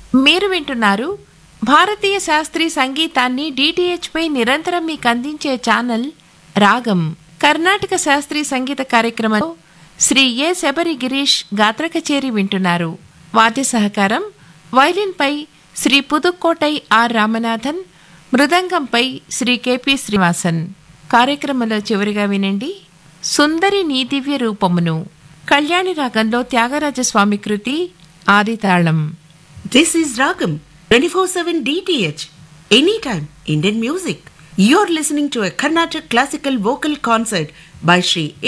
మీరు వింటున్నారు భారతీయ శాస్త్రీయ సంగీతాన్ని DTH పై నిరంతరం మీకు అందించే ఛానల్ రాగం కర్ణాటక శాస్త్రీయ సంగీత కార్యక్రమంలో శ్రీ ఏ శబరి గిరీష్ గాత్ర కచేరి వింటున్నారు వాద్య సహకారం వైలిన్పై శ్రీ పుదుక్కోటై ఆర్ రామనాథన్ మృదంగంపై శ్రీ కెపి శ్రీనివాసన్ కార్యక్రమంలో చివరిగా వినండి సుందరి నీ దివ్య రూపమును కళ్యాణి రాగంలో త్యాగరాజస్వామి కృతి ఆదితాళం This is Ragam 24/7 DTH Anytime Indian Music. You're listening to a Carnatic classical vocal concert by Sri